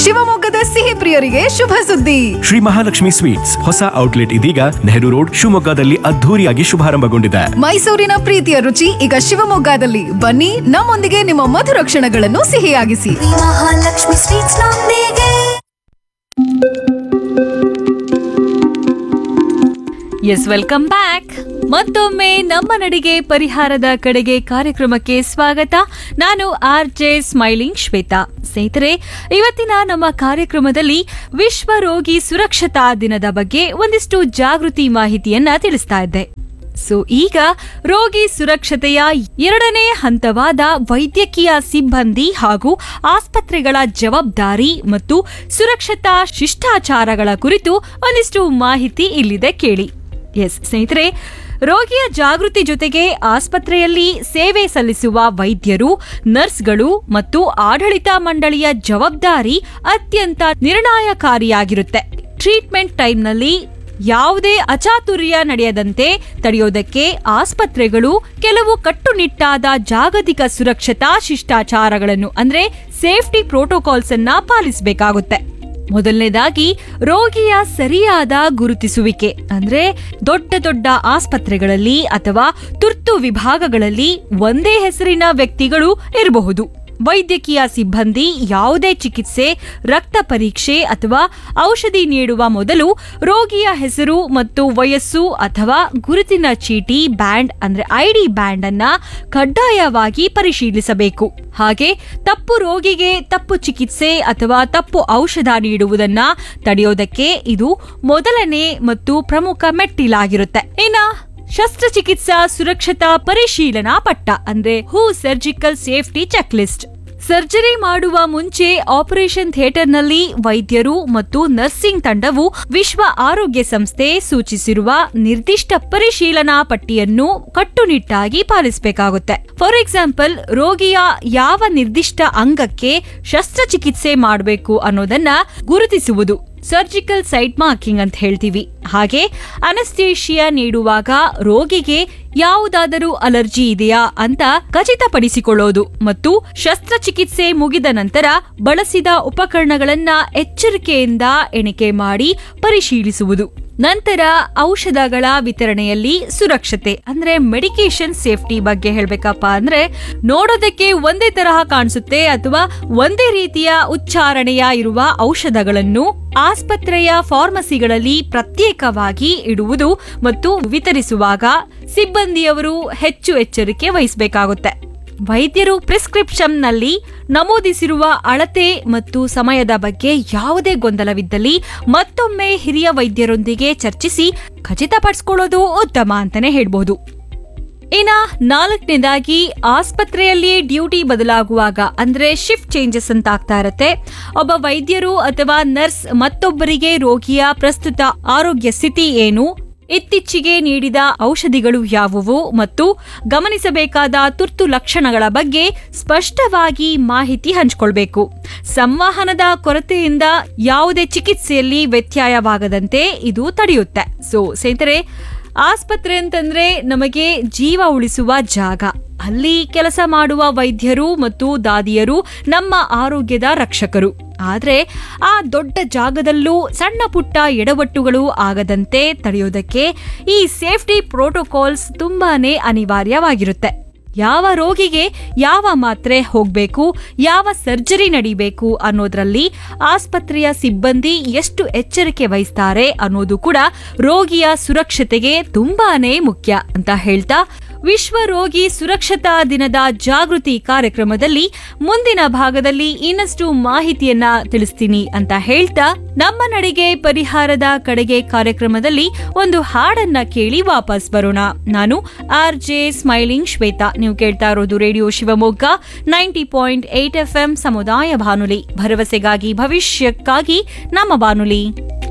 ಶಿವಮೊಗ್ಗದ ಸಿಹಿ ಪ್ರಿಯರಿಗೆ ಶುಭ ಸುದ್ದಿ ಶ್ರೀ ಮಹಾಲಕ್ಷ್ಮಿ ಸ್ವೀಟ್ಸ್ ಹೊಸ ಔಟ್ಲೆಟ್ ಇದೀಗ ನೆಹರು ರೋಡ್ ಶಿವಮೊಗ್ಗದಲ್ಲಿ ಅದ್ಧೂರಿಯಾಗಿ ಶುಭಾರಂಭಗೊಂಡಿದೆ ಮೈಸೂರಿನ ಪ್ರೀತಿಯ ರುಚಿ ಈಗ ಶಿವಮೊಗ್ಗದಲ್ಲಿ ಬನ್ನಿ ನಮ್ಮೊಂದಿಗೆ ನಿಮ್ಮ ಮಧುರ ಕ್ಷಣಗಳನ್ನು ಸಿಹಿಯಾಗಿಸಿ ಮಹಾಲಕ್ಷ್ಮಿ ಸ್ವೀಟ್ಸ್ ನೊಂದಿಗೆ ಎಸ್ ವೆಲ್ಕಮ್ ಬ್ಯಾಕ್ ಮತ್ತೊಮ್ಮೆ ನಮ್ಮ ನಡಿಗೆ ಪರಿಹಾರದ ಕಡೆಗೆ ಕಾರ್ಯಕ್ರಮಕ್ಕೆ ಸ್ವಾಗತ ನಾನು ಆರ್ ಜೆ ಸ್ಮೈಲಿಂಗ್ ಶ್ವೇತಾ ಸ್ನೇಹಿತರೆ ಇವತ್ತಿನ ನಮ್ಮ ಕಾರ್ಯಕ್ರಮದಲ್ಲಿ ವಿಶ್ವ ರೋಗಿ ಸುರಕ್ಷತಾ ದಿನದ ಬಗ್ಗೆ ಒಂದಿಷ್ಟು ಜಾಗೃತಿ ಮಾಹಿತಿಯನ್ನ ತಿಳಿಸ್ತಾ ಇದ್ದೆ ಸೊ ಈಗ ರೋಗಿ ಸುರಕ್ಷತೆಯ ಎರಡನೇ ಹಂತವಾದ ವೈದ್ಯಕೀಯ ಸಿಬ್ಬಂದಿ ಹಾಗೂ ಆಸ್ಪತ್ರೆಗಳ ಜವಾಬ್ದಾರಿ ಮತ್ತು ಸುರಕ್ಷತಾ ಶಿಷ್ಟಾಚಾರಗಳ ಕುರಿತು ಒಂದಿಷ್ಟು ಮಾಹಿತಿ ಇಲ್ಲಿದೆ ಕೇಳಿ ಎಸ್ ಸ್ನೇಹಿತರೆ ರೋಗಿಯ ಜಾಗೃತಿ ಜೊತೆಗೆ ಆಸ್ಪತ್ರೆಯಲ್ಲಿ ಸೇವೆ ಸಲ್ಲಿಸುವ ವೈದ್ಯರು ನರ್ಸ್ಗಳು ಮತ್ತು ಆಡಳಿತ ಮಂಡಳಿಯ ಜವಾಬ್ದಾರಿ ಅತ್ಯಂತ ನಿರ್ಣಾಯಕಾರಿಯಾಗಿರುತ್ತೆ ಟ್ರೀಟ್ಮೆಂಟ್ ಟೈಮ್ನಲ್ಲಿ ಯಾವುದೇ ಅಚಾತುರ್ಯ ನಡೆಯದಂತೆ ತಡೆಯೋದಕ್ಕೆ ಆಸ್ಪತ್ರೆಗಳು ಕೆಲವು ಕಟ್ಟುನಿಟ್ಟಾದ ಜಾಗತಿಕ ಸುರಕ್ಷತಾ ಶಿಷ್ಟಾಚಾರಗಳನ್ನು ಅಂದ್ರೆ ಸೇಫ್ಟಿ ಪ್ರೋಟೋಕಾಲ್ಸ್ ಅನ್ನ ಪಾಲಿಸಬೇಕಾಗುತ್ತೆ ಮೊದಲನೇದಾಗಿ ರೋಗಿಯ ಸರಿಯಾದ ಗುರುತಿಸುವಿಕೆ ಅಂದ್ರೆ ದೊಡ್ಡ ದೊಡ್ಡ ಆಸ್ಪತ್ರೆಗಳಲ್ಲಿ ಅಥವಾ ತುರ್ತು ವಿಭಾಗಗಳಲ್ಲಿ ಒಂದೇ ಹೆಸರಿನ ವ್ಯಕ್ತಿಗಳು ಇರಬಹುದು ವೈದ್ಯಕೀಯ ಸಿಬ್ಬಂದಿ ಯಾವುದೇ ಚಿಕಿತ್ಸೆ ರಕ್ತ ಪರೀಕ್ಷೆ ಅಥವಾ ಔಷಧಿ ನೀಡುವ ಮೊದಲು ರೋಗಿಯ ಹೆಸರು ಮತ್ತು ವಯಸ್ಸು ಅಥವಾ ಗುರುತಿನ ಚೀಟಿ ಬ್ಯಾಂಡ್ ಅಂದ್ರೆ ಐಡಿ ಬ್ಯಾಂಡ್ ಅನ್ನ ಕಡ್ಡಾಯವಾಗಿ ಪರಿಶೀಲಿಸಬೇಕು ಹಾಗೆ ತಪ್ಪು ರೋಗಿಗೆ ತಪ್ಪು ಚಿಕಿತ್ಸೆ ಅಥವಾ ತಪ್ಪು ಔಷಧ ನೀಡುವುದನ್ನ ತಡೆಯೋದಕ್ಕೆ ಇದು ಮೊದಲನೇ ಮತ್ತು ಪ್ರಮುಖ ಮೆಟ್ಟಿಲಾಗಿರುತ್ತೆ ಇನ್ನ ಶಸ್ತ್ರಚಿಕಿತ್ಸಾ ಸುರಕ್ಷತಾ ಪರಿಶೀಲನಾ ಪಟ್ಟ ಅಂದ್ರೆ ಹೂ surgical safety check list surgery ಮಾಡುವ ಮುಂಚೆ ಆಪರೇಷನ್ ಥಿಯೇಟರ್ನಲ್ಲಿ ವೈದ್ಯರು ಮತ್ತು ನರ್ಸಿಂಗ್ ತಂಡವು ವಿಶ್ವ ಆರೋಗ್ಯ ಸಂಸ್ಥೆ ಸೂಚಿಸಿರುವ ನಿರ್ದಿಷ್ಟ ಪರಿಶೀಲನಾ ಪಟ್ಟಿಯನ್ನು ಕಟ್ಟುನಿಟ್ಟಾಗಿ ಪಾಲಿಸಬೇಕಾಗುತ್ತೆ ಫಾರ್ ಎಕ್ಸಾಂಪಲ್ ರೋಗಿಯ ಯಾವ ನಿರ್ದಿಷ್ಟ ಅಂಗಕ್ಕೆ ಶಸ್ತ್ರಚಿಕಿತ್ಸೆ ಮಾಡಬೇಕು ಅನ್ನೋದನ್ನ ಗುರುತಿಸುವುದು ಸರ್ಜಿಕಲ್ ಸೈಟ್ ಮಾರ್ಕಿಂಗ್ ಅಂತ ಹೇಳ್ತೀವಿ ಹಾಗೆ ಅನಸ್ತೇಷಿಯಾ ನೀಡುವಾಗ ರೋಗಿಗೆ ಯಾವುದಾದರೂ ಅಲರ್ಜಿ ಇದೆಯಾ ಅಂತ ಖಚಿತಪಡಿಸಿಕೊಳ್ಳೋದು ಮತ್ತು ಶಸ್ತ್ರಚಿಕಿತ್ಸೆ ಮುಗಿದ ನಂತರ ಬಳಸಿದ ಉಪಕರಣಗಳನ್ನ ಎಚ್ಚರಿಕೆಯಿಂದ ಎಣಿಕೆ ಮಾಡಿ ಪರಿಶೀಲಿಸುವುದು ನಂತರ ಔಷಧಗಳ ವಿತರಣೆಯಲ್ಲಿ ಸುರಕ್ಷತೆ ಅಂದ್ರೆ ಮೆಡಿಕೇಶನ್ ಸೇಫ್ಟಿ ಬಗ್ಗೆ ಹೇಳ್ಬೇಕಪ್ಪ ಅಂದ್ರೆ ನೋಡೋದಕ್ಕೆ ಒಂದೇ ತರಹ ಕಾಣಿಸುತ್ತೆ ಅಥವಾ ಒಂದೇ ರೀತಿಯ ಉಚ್ಚಾರಣೆಯ ಇರುವ ಔಷಧಗಳನ್ನು ಆಸ್ಪತ್ರೆಯ ಫಾರ್ಮಸಿಗಳಲ್ಲಿ ಪ್ರತ್ಯೇಕವಾಗಿ ಇಡುವುದು ಮತ್ತು ವಿತರಿಸುವಾಗ ಸಿಬ್ಬಂದಿಯವರು ಹೆಚ್ಚು ಎಚ್ಚರಿಕೆ ವಹಿಸಬೇಕಾಗುತ್ತೆ ವೈದ್ಯರು ಪ್ರಿಸ್ಕ್ರಿಪ್ಷನ್ನಲ್ಲಿ ನಮೂದಿಸಿರುವ ಅಳತೆ ಮತ್ತು ಸಮಯದ ಬಗ್ಗೆ ಯಾವುದೇ ಗೊಂದಲವಿದ್ದಲ್ಲಿ ಮತ್ತೊಮ್ಮೆ ಹಿರಿಯ ವೈದ್ಯರೊಂದಿಗೆ ಚರ್ಚಿಸಿ ಖಚಿತಪಡಿಸಿಕೊಳ್ಳೋದು ಉತ್ತಮ ಅಂತಾನೆ ಹೇಳ್ಬೋದು ಇನ್ನ ನಾಲ್ಕನೇದಾಗಿ ಆಸ್ಪತ್ರೆಯಲ್ಲಿ ಡ್ಯೂಟಿ ಬದಲಾಗುವಾಗ ಅಂದ್ರೆ ಶಿಫ್ಟ್ ಚೇಂಜಸ್ ಅಂತ ಆಗ್ತಾ ಇರತ್ತೆ ಒಬ್ಬ ವೈದ್ಯರು ಅಥವಾ ನರ್ಸ್ ಮತ್ತೊಬ್ಬರಿಗೆ ರೋಗಿಯ ಪ್ರಸ್ತುತ ಆರೋಗ್ಯ ಸ್ಥಿತಿ ಏನು ಇತ್ತೀಚೆಗೆ ನೀಡಿದ ಔಷಧಿಗಳು ಯಾವುವು ಮತ್ತು ಗಮನಿಸಬೇಕಾದ ತುರ್ತು ಲಕ್ಷಣಗಳ ಬಗ್ಗೆ ಸ್ಪಷ್ಟವಾಗಿ ಮಾಹಿತಿ ಹಂಚಿಕೊಳ್ಬೇಕು ಸಂವಹನದ ಕೊರತೆಯಿಂದ ಯಾವುದೇ ಚಿಕಿತ್ಸೆಯಲ್ಲಿ ವ್ಯತ್ಯಯವಾಗದಂತೆ ಇದು ತಡೆಯುತ್ತೆ ಸೊ ಸ್ನೇಹಿತರೆ ಆಸ್ಪತ್ರೆ ಅಂತಂದ್ರೆ ನಮಗೆ ಜೀವ ಉಳಿಸುವ ಜಾಗ ಅಲ್ಲಿ ಕೆಲಸ ಮಾಡುವ ವೈದ್ಯರು ಮತ್ತು ದಾದಿಯರು ನಮ್ಮ ಆರೋಗ್ಯದ ರಕ್ಷಕರು ಆದ್ರೆ ಆ ದೊಡ್ಡ ಜಾಗದಲ್ಲೂ ಸಣ್ಣ ಪುಟ್ಟ ಎಡವಟ್ಟುಗಳು ಆಗದಂತೆ ತಡೆಯೋದಕ್ಕೆ ಈ ಸೇಫ್ಟಿ ಪ್ರೋಟೋಕಾಲ್ಸ್ ತುಂಬಾನೇ ಅನಿವಾರ್ಯವಾಗಿರುತ್ತೆ ಯಾವ ರೋಗಿಗೆ ಯಾವ ಮಾತ್ರೆ ಹೋಗ್ಬೇಕು ಯಾವ ಸರ್ಜರಿ ನಡಿಬೇಕು ಅನ್ನೋದ್ರಲ್ಲಿ ಆಸ್ಪತ್ರೆಯ ಸಿಬ್ಬಂದಿ ಎಷ್ಟು ಎಚ್ಚರಿಕೆ ವಹಿಸ್ತಾರೆ ಅನ್ನೋದು ಕೂಡ ರೋಗಿಯ ಸುರಕ್ಷತೆಗೆ ತುಂಬಾನೇ ಮುಖ್ಯ ಅಂತ ಹೇಳ್ತಾ ವಿಶ್ವ ರೋಗಿ ಸುರಕ್ಷತಾ ದಿನದ ಜಾಗೃತಿ ಕಾರ್ಯಕ್ರಮದಲ್ಲಿ ಮುಂದಿನ ಭಾಗದಲ್ಲಿ ಇನ್ನಷ್ಟು ಮಾಹಿತಿಯನ್ನ ತಿಳಿಸ್ತೀನಿ ಅಂತ ಹೇಳ್ತಾ ನಮ್ಮ ನಡಿಗೆ ಪರಿಹಾರದ ಕಡೆಗೆ ಕಾರ್ಯಕ್ರಮದಲ್ಲಿ ಒಂದು ಹಾಡನ್ನ ಕೇಳಿ ವಾಪಸ್ ಬರೋಣ ನಾನು ಆರ್ ಜೆ ಸ್ಮೈಲಿಂಗ್ ಶ್ವೇತಾ ನೀವು ಕೇಳ್ತಾ ಇರೋದು radio Shivamogga ninety point eight F M ಸಮುದಾಯ ಬಾನುಲಿ ಭರವಸೆಗಾಗಿ ಭವಿಷ್ಯಕ್ಕಾಗಿ ನಮ್ಮ ಬಾನುಲಿ